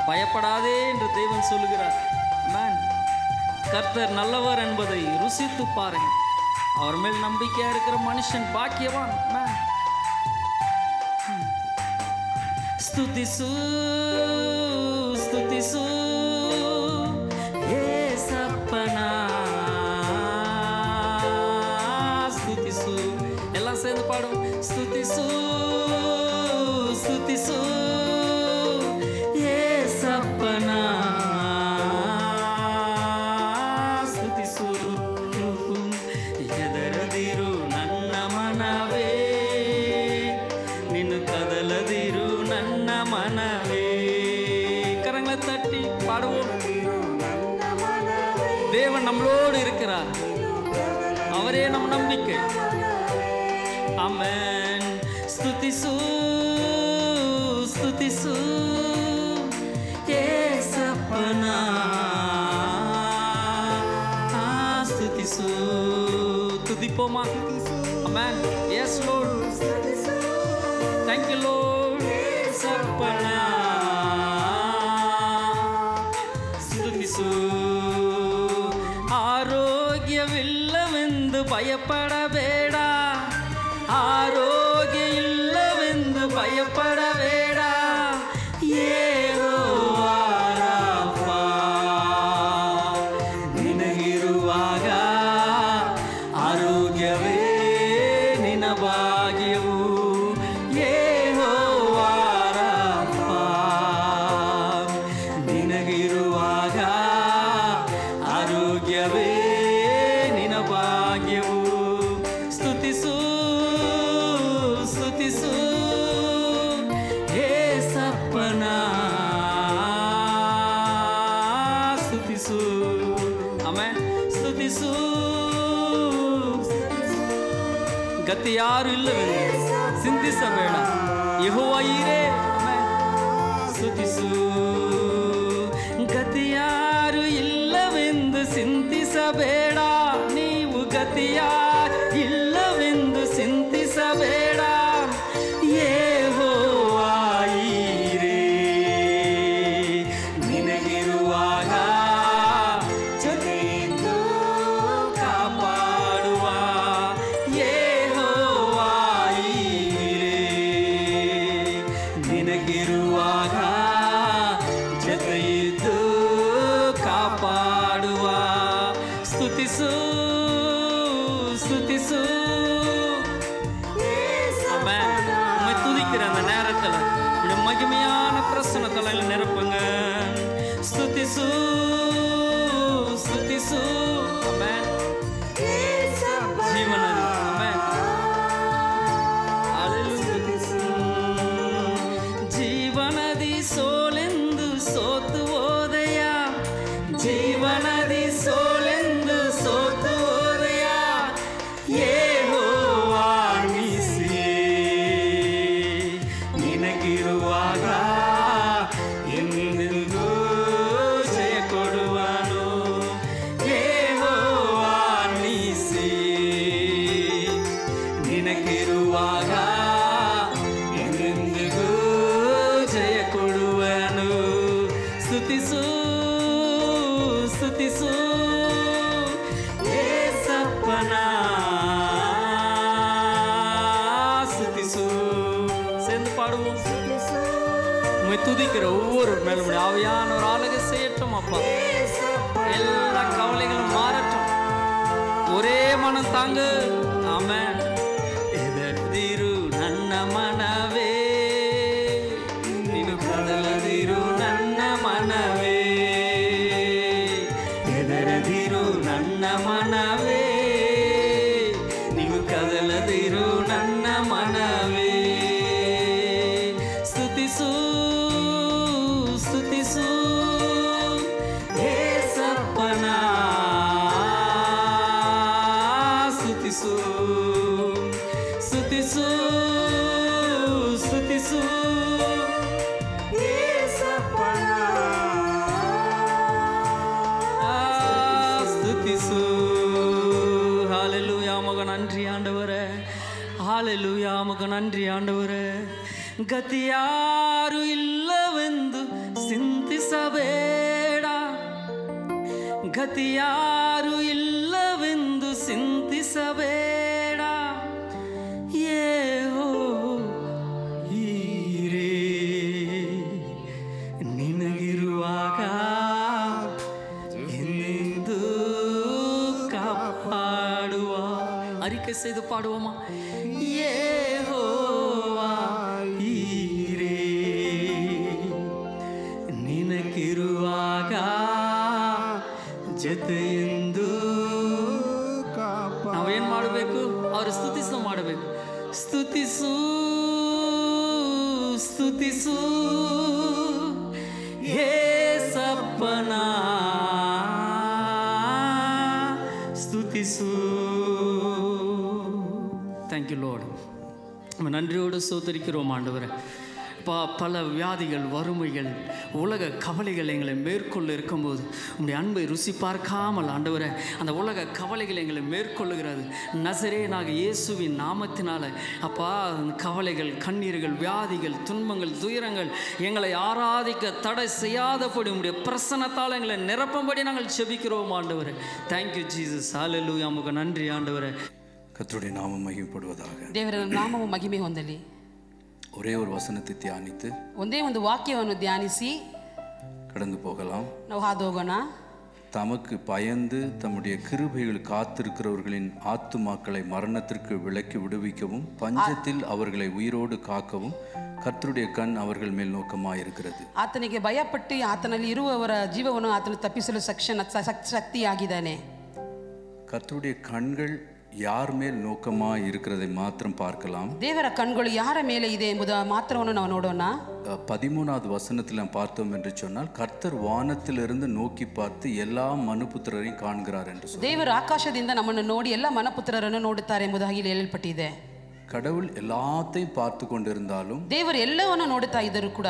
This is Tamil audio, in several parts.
பயப்படாதே என்று தேவன் சொல்லுகிறார் மேன் கர்த்தர் நல்லவர் என்பதை ருசித்து பாருங்க அவர் மேல் நம்பிக்கையா இருக்கிற மனுஷன் பாக்கியவான் மேன் స్తుతిసు స్తుతిసు ஏசப்பனா స్తుతిసు எல்லாம் சேர்ந்து பாடும் స్తుతిసు స్తుతిసు ஏசப்பனா స్తుతిసు ಎದರದಿರು ನನ್ನ ಮನವೇ ನಿನ್ನು ಕದಲದಿರು ನನ್ನ ಮನವೇ கரங்களை தட்டி பாடுவோம் தேவன் நம்மளோடு இருக்கிறார் அவரே நம் நம்பிக்கை அமேன் ஸ்துதிசு ஸ்துதிசு ஏசப்பனா ஆ, ஸ்துதிசு துதிப்போமா amen yes lord thank you lord ஏசப்பனா ಸ್ತುತಿಸು ಆರೋಗ್ಯವಿಲ್ಲವೆಂದು ಭಯಪಡಬೇಡ ಆರೋಗ್ಯ ಇಲ್ಲವೆಂದು ಭಯಪಡಬೇಡ ಯೆಹೋವರಪ್ಪ. ನಿನಗಿರುವಾಗ ಆರೋಗ್ಯವೇ ನಿನ ಭಾಗ್ಯವು ಯೆಹೋವರಪ್ಪ. ನಿನಗಿರುವಾಗ ಆರೋಗ್ಯವೇ ನಿನ ಭಾಗ್ಯವು ಸ್ತುತಿಸು ಸ್ತುತಿಸು ಏಸಪ್ಪನ ಸ್ತುತಿಸು ಆಮೇಲೆ ಸ್ತುತಿಸು ಗತಿ ಯಾರು ಇಲ್ಲವೆಂದು ಚಿಂತಿಸಬೇಡ ಯೆಹೋವ ಈರೇ ಆಮೆನ್. ಸ್ತುತಿಸು ಗತಿಯಾರು ಇಲ್ಲವೆಂದು ಚಿಂತಿಸಬೇಡ ನೀವು ಗತಿಯ ಇಲ್ಲವೆಂದು ಚಿಂತಿಸಬೇಡ ಯೆಹೋವಾಯಿರೇ ನಿನಗಿರುವಾಗ ಜೊತೆಯಿದ್ದು ಕಾಪಾಡುವ ಯೆಹೋವಾಯಿರೇ ನಿನಗಿರುವಾಗ ಜೊತೆಯಿದ್ದು ಕಾಪಾಡುವ ಸ್ತುತಿಸು ಸ್ತುತಿಸು Amen. உம்மை துதிக்கிற அந்த நேரத்தில் உடைய மகிமையான பிரசன தலையில் நிரப்புங்க ஸ்துதிசு ஸ்துதிசு Amen. ஜீவனது Amen. Hallelujah. ಜೀವನದಿ ಸೋಲೆಂದು ಸೋತು ಹೋದೆಯ ಜೀವನದಿ ಸೋಲೆಂದು ಸೋತು ಹೋದೆಯ ಯೆಹೋವಾನಿಸಿಯೇ ನಿನಗಿರುವಾಗ ಎಂದೆಂದೂ ಜಯ ಕೊಡುವನು ಯೆಹೋವಾನಿಸಿಯೇ ನಿನಗಿರುವಾಗ ಎಂದೆಂದಿಗೂ ಜಯ ಕೊಡುವನು ಸ್ತುತಿಸು ಸ್ತುತಿಸು ಏಸಪ್ಪನ ಸ್ತುತಿಸு சேர்ந்து பாடுவோம் உம்மை துதிக்கிற ஒவ்வொரு மேலும் உம்முடைய ஆவியான ஒரு ஆளுகை செய்யட்டும் அப்பா எல்லா கவலைகளும் மாறட்டும் ஒரே மனம் தாங்கு ஆமென் ಎದರ್ದಿರು ನನ್ನ ಮನವೇ ನೀನು ಕದಲದಿರು ನನ್ನ ಮನವೇ ಎದರದಿರು ನನ್ನ ಮನವೇ ನೀವು ಕದಲದಿರು ನನ್ನ ಮನವೇ ಸ್ತುತಿಸು ಸ್ತುತಿಸು ಏಸಪ್ಪನ ಸ್ತುತಿಸು ಸ್ತುತಿಸು ಸ್ತುತಿಸು ஆ, ಸ್ತುತಿಸು ಹಾಲೆಲೂಯ ಮಗ ನನ್ರಿ ಆಂಡವರೇ ಹಾಲೆಲೂಯ ಮಗ ನನ್ರಿ ಆಂಡವರೇ ಗತಿಯಾರು ಇಲ್ಲವೆಂದು ಚಿಂತಿಸ ಗತಿಯಾರು ಇಲ್ಲವೆಂದು ಚಿಂತಿಸಬೇಡ ಏಹೋ ಹೀರೇ ನಿನಗಿರುವಾಗ ಎಂದೆಂದೂ ಕಾಪಾಡುವ ಅರಿಕೆ செய்து பாடுவோமா ಯೆಹೋವಾ ಹೀರೇ ನಿನಗಿರುವಾಗ ಜೊತೆಯೆಂದು ನಾವೇನ್ ಮಾಡಬೇಕು ಅವ್ರ ಸ್ತುತಿಸು ಮಾಡಬೇಕು ಸ್ತುತಿಸು ಸ್ತುತಿಸು ಹೇ ಸಪ್ಪನ ಸ್ತುತಿಸು தேங்க்யூ லோடு நம்ம நன்றியோடு சோதரிக்கிறோம் ஆண்டவரை பா பல வியாதிகள் வறுமைகள் உலக கவலைகள் எங்களை மேற்கொள்ள இருக்கும்போது உங்களுடைய அன்பை ருசி பார்க்காமல் ஆண்டவரை அந்த உலக கவலைகள் எங்களை மேற்கொள்ளுகிறது நசரேனாக இயேசுவின் நாமத்தினால அப்பா அந்த கவலைகள் கண்ணீர்கள் வியாதிகள் துன்பங்கள் துயரங்கள் எங்களை ஆராதிக்க தடை செய்யாதபடி உங்களுடைய பிரசன்னத்தால் எங்களை நிரப்பும்படி நாங்கள் செபிக்கிறோம் ஆண்டவரை தேங்க்யூ ஜீசஸ் ஹalleluya உமக்கு நன்றி ஆண்டவரை கர்த்தருடைய நாமம் மகிமைப்படுவதாக ದೇವರ ನಾಮವು ಮಹಿಮೆ ಹೊಂದಲಿ ஒரே ஒரு வசனத்தை தியானித்து ಒಂದೇ ಒಂದು ವಾಕ್ಯವನ್ನು ಧ್ಯಾನಿಸಿ கடந்து போகலாம் ನಾವು ಹಾದು ಹೋಗೋಣ தமக்கு பயந்து தம்முடைய கிருபைகள் காத்திருக்கிறவர்களின் ஆத்துமாக்களை மரணத்திற்கு விலக்கி விடுவிக்கவும் பஞ்சத்தில் அவர்களை உயிரோடு காக்கவும் கர்த்தருடைய கண் அவர்கள் மேல் நோக்கமாயிருக்கிறது ಆತನಿಗೆ ಭಯಪಟ್ಟು ಆತನಲ್ಲಿ ಇರುವವರ ಜೀವವನ್ನು ಆತನು ತಪ್ಪಿಸಲು ಸಕ್ಷಣ ಸಕ್- ಶಕ್ತಿಯಾಗಿದ್ದಾನೆ கர்த்தருடைய கண்கள் யார் மேல் நோக்கமாய் இருக்கிறதை மாத்திரம் பார்க்கலாம் ದೇವರ ಕಣ್ಗಳು ಯಾರ ಮೇಲೆ ಇದೆ ಎಂಬುದು ಮಾತ್ರವನ್ನು ನಾವು ನೋಡೋಣ அஹ், பதிமூணாவது வசனத்தில் நாம் பார்த்தோம் என்று சொன்னால் கர்த்தர் வானத்திலிருந்து நோக்கி பார்த்து எல்லா மனுபுத்திரரையும் காண்கிறார் என்று சொன்னார் ದೇವರು ಆಕಾಶದಿಂದ ನಮ್ಮನ್ನು ನೋಡಿ ಎಲ್ಲ ಮನಪುತ್ರರನ್ನು ನೋಡುತ್ತಾರೆ ಎಂಬುದಾಗಿ ಇಲ್ಲಿ ಹೇಳಲ್ಪಟ್ಟಿದೆ கடவுள் எல்லாத்தையும் பார்த்து கொண்டிருந்தாலும் ದೇವರು ಎಲ್ಲವನ್ನು ನೋಡುತ್ತಾ ಇದ್ದರೂ ಕೂಡ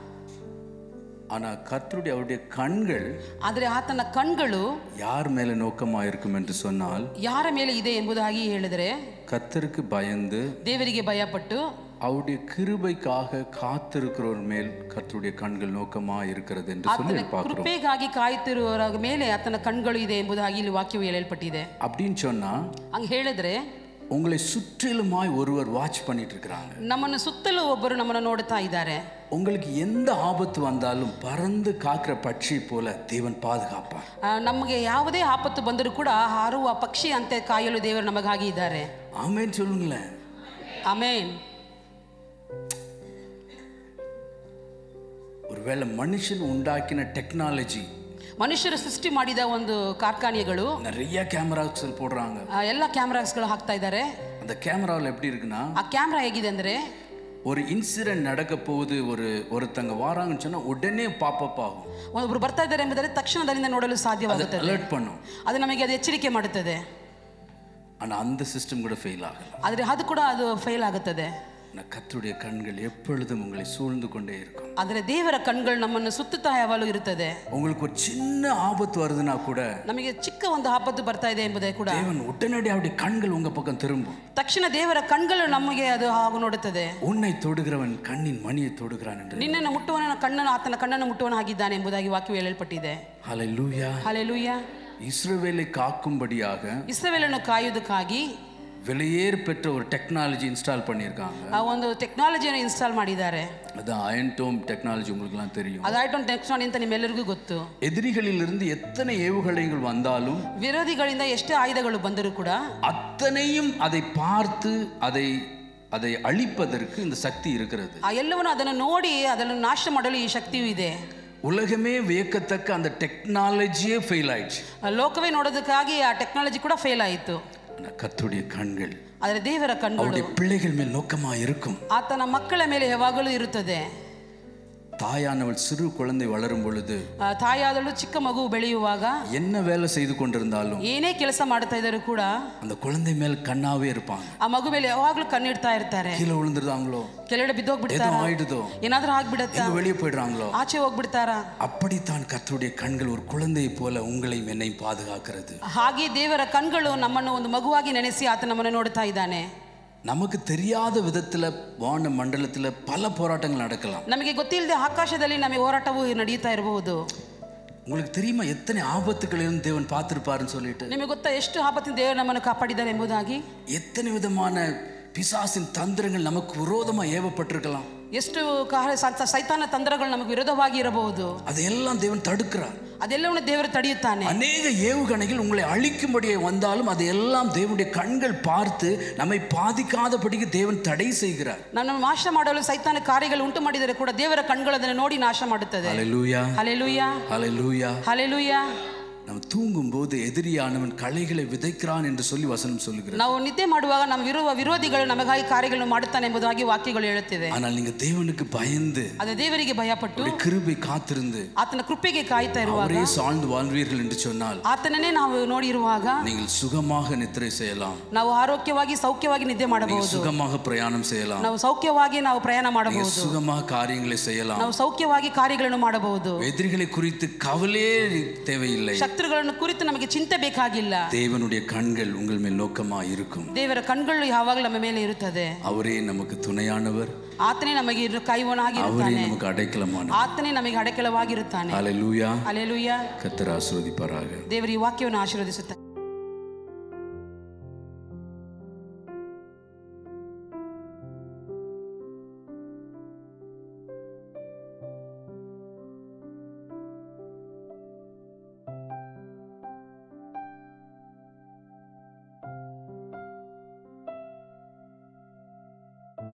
ஆனால் கர்த்தருடைய அவருடைய கண்கள் ಆದರೆ ಆತನ ಕಣ್ಗಳು யார் மேலே நோக்கமாக இருக்கும் என்று சொன்னால் ಯಾರ ಮೇಲೆ ಇದೆ ಎಂಬುದಾಗಿ ಹೇಳಿದರೆ கர்த்தருக்கு பயந்து ದೇವರಿಗೆ ಭಯಪಟ್ಟು அவருடைய கிருபைக்காக காத்திருக்கிறவர் மேல் கர்த்தருடைய கண்கள் நோக்கமாக இருக்கிறது என்று சொல்லி ಆತನ பார்க்கிறோம் ಕೃಪೆಗಾಗಿ ಕಾಯುತ್ತಿರುವವರ ಮೇಲೆ ಆತನ ಕಣ್ಗಳು ಇದೆ ಎಂಬುದಾಗಿ ಇಲ್ಲಿ ವಾಕ್ಯವು ಹೇಳಲ್ಪಟ್ಟಿದೆ அப்படின்னு சொன்னா ಹಂಗೆ ಹೇಳಿದ್ರೆ உங்களை சுற்றிலுமாய் ஒருவர் வாட்ச் பண்ணிட்டு இருக்கிறாங்க ನಮ್ಮನ್ನು ಸುತ್ತಲೂ ಒಬ್ಬರು ನಮ್ಮನ್ನು ನೋಡುತ್ತಾ ಇದ್ದಾರೆ உங்களுக்கு எந்த ஆபத்து வந்தாலும் பறந்து காக்கிற பட்சி போல தேவன் பாதுகாப்பார் ಆ, ನಮಗೆ ಯಾವುದೇ ಆಪತ್ತು ಬಂದರೂ ಕೂಡ ಹಾರುವ ಪಕ್ಷಿ ಅಂತೆ ಕಾಯಲು ದೇವರು ನಮಗಾಗಿ ಇದ್ದಾರೆ ஆமேன்னு சொல்லுங்களேன் ಆಮೇನ್ ஒருவேளை மனுஷன் உண்டாக்கின டெக்னாலஜி ಮನುಷ್ಯರು ಸೃಷ್ಟಿ ಮಾಡಿದ ಒಂದು ಕಾರ್ಖಾನೆಗಳು நிறைய கேமராக்ஸ் போடுறாங்க ಆ, ಎಲ್ಲ ಕ್ಯಾಮ್ರಾಸ್ಗಳು ಹಾಕ್ತಾ ಇದ್ದಾರೆ அந்த கேமராவில் எப்படி இருக்குன்னா ಆ ಕ್ಯಾಮ್ರಾ ಹೇಗಿದೆ ಅಂದರೆ ஒரு இன்சிடென்ட் நடக்க போகுது ஒரு ஒருத்தங்க வாராங்கன்னு சொன்னா உடனே பாப்பப் ஆகும் ಒಬ್ಬರು ಬರ್ತಾ ಇದ್ದಾರೆ ಎಂಬುದರೆ ತಕ್ಷಣದಲ್ಲಿಂದ ನೋಡಲು ಸಾಧ್ಯವಾಗುತ್ತದೆ அலர்ட் பண்ணும் ಅದು ನಮಗೆ ಅದು ಎಚ್ಚರಿಕೆ ಮಾಡುತ್ತದೆ ஆனா அந்த சிஸ்டம் கூட ஃபெயில் ஆகலாம் ಆದರೆ ಅದು ಕೂಡ ಅದು ಫೇಲ್ ಆಗುತ್ತದೆ ஆனா கர்த்தருடைய கண்கள் எப்பொழுதும் உங்களை சூழ்ந்து கொண்டே இருக்கும் ಆದರೆ ದೇವರ ಕಣ್ಗಳು ನಮ್ಮನ್ನು ಸುತ್ತುತ್ತಾ ಯಾವಾಗಲೂ ಇರುತ್ತದೆ உங்களுக்கு ஒரு சின்ன ஆபத்து வருதுன்னா கூட ನಮಗೆ ಚಿಕ್ಕ ಒಂದು ಆಪತ್ತು ಬರ್ತಾ ಇದೆ ಎಂಬುದೇ ಕೂಡ தேவன் உடனடி அவருடைய கண்கள் உங்க பக்கம் திரும்பும் ತಕ್ಷಣ ದೇವರ ಕಣ್ಗಳು ನಮಗೆ ಅದು ಹಾಗು ನೋಡುತ್ತದೆ உன்னை தொடுகிறவன் கண்ணின் மணியை தொடுகிறான் என்று ನಿನ್ನನ್ನು ಮುಟ್ಟುವನ ಕಣ್ಣನ್ನು ಆತನ ಕಣ್ಣನ್ನು ಮುಟ್ಟುವನ ಆಗಿದ್ದಾನೆ ಎಂಬುದಾಗಿ ವಾಕ್ಯವು ಹೇಳಲ್ಪಟ್ಟಿದೆ ஹalleluya ಹಾಲೆಲೂಯ இஸ்ரவேலை காக்கும்படியாக ಇಸ್ರವೇಲನ್ನು ಕಾಯುವುದಕ್ಕಾಗಿ விலையேறு பெற்ற ஒரு டெக்னாலஜி இன்ஸ்டால் பண்ணியிருக்காங்க ಆ ಒಂದು ಟೆಕ್ನಾಲಜಿಯನ್ನು ಇನ್ಸ್ಟಾಲ್ ಮಾಡಿದ್ದಾರೆ அது அயன்டோம் டெக்னாலஜி உங்களுக்குலாம் தெரியும் ಅದಾಯ್ತು ಟೆಕ್ನಾಲಜಿ ಅಂತ ನಿಮ್ಮೆಲ್ಲರಿಗೂ ಗೊತ್ತು எதிரிகளிலிருந்து எத்தனை ஏவுகணைகள் வந்தாலும் ವಿರೋಧಿಗಳಿಂದ ಎಷ್ಟೇ ಆಯುಧಗಳು ಬಂದರೂ ಕೂಡ அத்தனையும் அதை பார்த்து அதை அதை அழிப்பதற்கு இந்த சக்தி இருக்கிறது ಆ ಎಲ್ಲವನ್ನು ಅದನ್ನು ನೋಡಿ ಅದನ್ನು ನಾಶ ಮಾಡಲು ಈ ಶಕ್ತಿಯೂ ಇದೆ உலகமே வியக்கத்தக்க அந்த டெக்னாலஜியே ஃபெயில் ஆயிடுச்சு ಆ ಲೋಕವೇ ನೋಡೋದಕ್ಕಾಗಿ ಆ ಟೆಕ್ನಾಲಜಿ ಕೂಡ ಫೇಲ್ ಆಯಿತು ஆனா கர்த்தருடைய கண்கள் ಆದರೆ ದೇವರ ಕಣ್ಗಳು அவருடைய பிள்ளைகள் மேல் நோக்கமா இருக்கும் ಆತನ ಮಕ್ಕಳ ಮೇಲೆ ಯಾವಾಗಲೂ ಇರುತ್ತದೆ தாயானவள் சிறு குழந்தை வளரும் பொழுது ಆ, ತಾಯಾದಳು ಚಿಕ್ಕ ಮಗು ಬೆಳೆಯುವಾಗ என்ன வேலை செய்து கொண்டிருந்தாலும் ಏನೇ ಕೆಲಸ ಮಾಡ್ತಾ ಇದ್ದರೂ ಕೂಡ அந்த குழந்தை மேல் கண்ணாவே இருப்பாங்க ಆ ಮಗು ಮೇಲೆ ಯಾವಾಗಲೂ ಕಣ್ಣಿಡ್ತಾ ಇರ್ತಾರೆ கீழே விழுந்துருந்தாங்களோ ಕೆಳಗಡೆ ಬಿದ್ದೋಗ್ಬಿಡ್ತಾರ எதுவும் ஆயிடுதோ ಏನಾದ್ರೂ ಆಗ್ಬಿಡತ್ತಾ எங்க வெளியே போயிடுறாங்களோ ಆಚೆ ಹೋಗ್ಬಿಡ್ತಾರಾ அப்படித்தான் கர்த்தருடைய கண்கள் ஒரு குழந்தையை போல உங்களையும் என்னையும் பாதுகாக்கிறது ಹಾಗೆ ದೇವರ ಕಣ್ಗಳು ನಮ್ಮನ್ನು ಒಂದು ಮಗುವಾಗಿ ನೆನೆಸಿ ಆತ ನಮ್ಮನ್ನು ನೋಡ್ತಾ ಇದ್ದಾನೆ நமக்கு தெரியாத விதத்துல வான மண்டலத்துல பல போராட்டங்கள் நடக்கலாம் ನಮಗೆ ಗೊತ್ತಿಲ್ಲದೆ ಆಕಾಶದಲ್ಲಿ ನಮಗೆ ಹೋರಾಟವು ನಡೆಯುತ್ತಾ ಇರಬಹುದು உங்களுக்கு தெரியுமா எத்தனை ஆபத்துகள் இருந்து தேவன் பார்த்திருப்பாருன்னு சொல்லிட்டு ನಿಮಗೆ ಗೊತ್ತಾ ಎಷ್ಟು ಆಪತ್ತಿನ ದೇವರು ನಮ್ಮನ್ನು ಕಾಪಾಡಿದ್ದಾರೆ ಎಂಬುದಾಗಿ எத்தனை விதமான பிசாசின் தந்திரங்கள் நமக்கு விரோதமா ஏவப்பட்டிருக்கலாம் ಎಷ್ಟು ಕಾಲ ಸ- ಸೈತಾನ ತಂತ್ರಗಳು ನಮಗೆ ವಿರೋಧವಾಗಿ ಇರಬಹುದು அதையெல்லாம் தேவன் தடுக்கிறார் ಅದೆಲ್ಲವನ್ನು ದೇವರು ತಡೆಯುತ್ತಾನೆ அநேக ஏவுகணைகள் உங்களை அழிக்கும்படியே வந்தாலும் அதையெல்லாம் தேவனுடைய கண்கள் பார்த்து நம்மை பாதிக்காதபடிக்கு தேவன் தடை செய்கிறார் ನನ್ನನ್ನು ನಾಶ ಮಾಡಲು ಸೈತಾನ ಕಾರ್ಯಗಳು ಉಂಟು ಮಾಡಿದರೆ ಕೂಡ ದೇವರ ಕಣ್ಗಳು ಅದನ್ನು ನೋಡಿ ನಾಶ ಮಾಡುತ್ತದೆ ஹalleluya ಹಲೆಲೂಯ ஹalleluya ಹಲೆಲೂಯ நம்ம தூங்கும்போது எதிரியானவன் களைகளை விதைக்கிறான் என்று சொல்லி வசனம் சொல்லுகிறது ನಾವು ನಿದ್ದೆ ಮಾಡುವಾಗ ನಮ್ಮ ವಿರುವ ವಿರೋಧಿಗಳು ನಮಗಾಗಿ ಕಾರ್ಯಗಳನ್ನು ಮಾಡುತ್ತಾನೆ ಎಂಬುದಾಗಿ ವಾಕ್ಯಗಳು ಹೇಳುತ್ತಿವೆ ஆனால் நீங்க தேவனுக்கு பயந்து ಅದು ದೇವರಿಗೆ ಭಯಪಟ್ಟು அவருடைய கிருபை காத்திருந்து ಆತನ ಕೃಪೆಗೆ ಕಾಯ್ತಾ ಇರುವಾಗ அவரே சாழ்ந்து வாழ்வீர்கள் என்று சொன்னால் ಆತನನ್ನೇ ನಾವು ನೋಡಿರುವಾಗ நீங்கள் சுகமாக நித்திரை செய்யலாம் ನಾವು ಆರೋಗ್ಯವಾಗಿ ಸೌಖ್ಯವಾಗಿ ನಿದ್ದೆ நீங்கள் ಮಾಡಬಹುದು சுகமாக பிரயாணம் செய்யலாம் ನಾವು ಸೌಖ್ಯವಾಗಿ ನಾವು ಪ್ರಯಾಣ நீங்கள் ಮಾಡಬಹುದು சுகமாக காரியங்களை செய்யலாம் ನಾವು ಸೌಖ್ಯವಾಗಿ ಕಾರ್ಯಗಳನ್ನು ಮಾಡಬಹುದು எதிரிகளை குறித்து கவலையே தேவையில்லை ಶತ್ರುಗಳನ್ನು ಕುರಿತು ನಮಗೆ ಚಿಂತೆ ಬೇಕಾಗಿಲ್ಲ தேவனுடைய கண்கள் உங்கள் மேல் நோக்கமா இருக்கும் ದೇವರ ಕಣ್ಗಳು ಯಾವಾಗಲೂ ನಮ್ಮ ಮೇಲೆ ಇರುತ್ತದೆ அவரே நமக்கு துணையானவர் ಆತನೇ ನಮಗೆ ಇರು- அவரே ಕೈವನಾಗಿರುತ್ತಾನೆ நமக்கு அடைக்கலமானவர் ಆತನೇ ನಮಗೆ ಅಡಕಲವಾಗಿರುತ್ತಾನೆ ஹalleluya ಅಲೆಲುಯ್ಯ கத்தர் ஆசீர்வதிப்பாராக ದೇವರು ಈ ವಾಕ್ಯವನ್ನು ಆಶೀರ್ವದಿಸುತ್ತಾನೆ